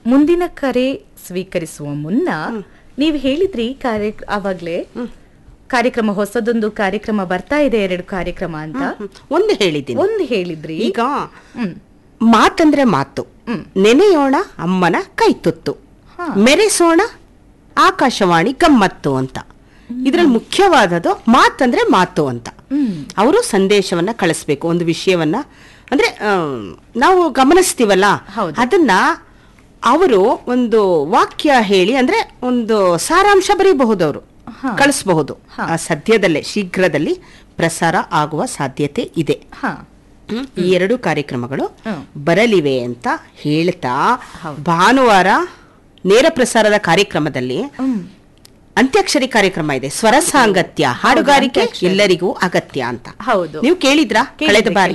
ಮುಂದಿನ ಕರೆ ಸ್ವೀಕರಿಸುವ ಮುನ್ನ ನೀವು ಹೇಳಿದ್ರಿ ಕಾರ್ಯ ಅವಾಗ್ಲೇ ಕಾರ್ಯಕ್ರಮ ಹೊಸದೊಂದು ಕಾರ್ಯಕ್ರಮ ಬರ್ತಾ ಇದೆ ಎರಡು ಕಾರ್ಯಕ್ರಮ ಅಂತ ಹ್ಮ್. ಒಂದು ಹೇಳಿದ್ದೀನಿ ಒಂದು ಹೇಳಿದ್ರಿ ಈಗ ಹ್ಮ್ ಮಾತಂದ್ರೆ ಮಾತು ಹ್ಮ್. ನೆನೆಯೋಣ ಅಮ್ಮನ ಕೈತುತ್ತು ಹಾ. ಮೆರೆಸೋಣ ಆಕಾಶವಾಣಿ ಗಮ್ಮತ್ತು ಅಂತ ಇದ್ರಲ್ಲಿ ಮುಖ್ಯವಾದದ್ದು ಮಾತಂದ್ರೆ ಮಾತು ಅಂತ ಹ್ಮ್ ಅವರು ಸಂದೇಶವನ್ನ ಕಳಿಸ್ಬೇಕು ಒಂದು ವಿಷಯವನ್ನ ಅಂದ್ರೆ ಆಮ್, ನಾವು ಗಮನಿಸ್ತೀವಲ್ಲ ಹೌದು. ಅದನ್ನ ಅವರು ಒಂದು ವಾಕ್ಯ ಹೇಳಿ ಅಂದ್ರೆ ಒಂದು ಸಾರಾಂಶ ಬರೀಬಹುದು ಅವರು ಹಾ. ಕಳಿಸಬಹುದು ಹಾ. ಆ ಸದ್ಯದಲ್ಲೇ ಶೀಘ್ರದಲ್ಲಿ ಪ್ರಸಾರ ಆಗುವ ಸಾಧ್ಯತೆ ಇದೆ ಹಾ ಈ ಎರಡು ಕಾರ್ಯಕ್ರಮಗಳು ಹ್ಮ್. ಬರಲಿವೆ ಅಂತ ಹೇಳ್ತಾ ಹೌದು. ಭಾನುವಾರ ನೇರ ಪ್ರಸಾರದ ಕಾರ್ಯಕ್ರಮದಲ್ಲಿ ಹ್ಮ್ ಅಂತ್ಯಾಕ್ಷರಿ ಕಾರ್ಯಕ್ರಮ ಇದೆ ಸ್ವರ ಸಾಂಗತ್ಯ ಹಾಡುಗಾರಿಕೆ ಅಂತ್ಯಾಕ್ಷರಿ. ಎಲ್ಲರಿಗೂ ಅಗತ್ಯ ಅಂತ ಹೌದು ನೀವು ಕೇಳಿದ್ರಾ ಕಳೆದ ಕೇಳಿದ್ವಿ, ಬಾರಿ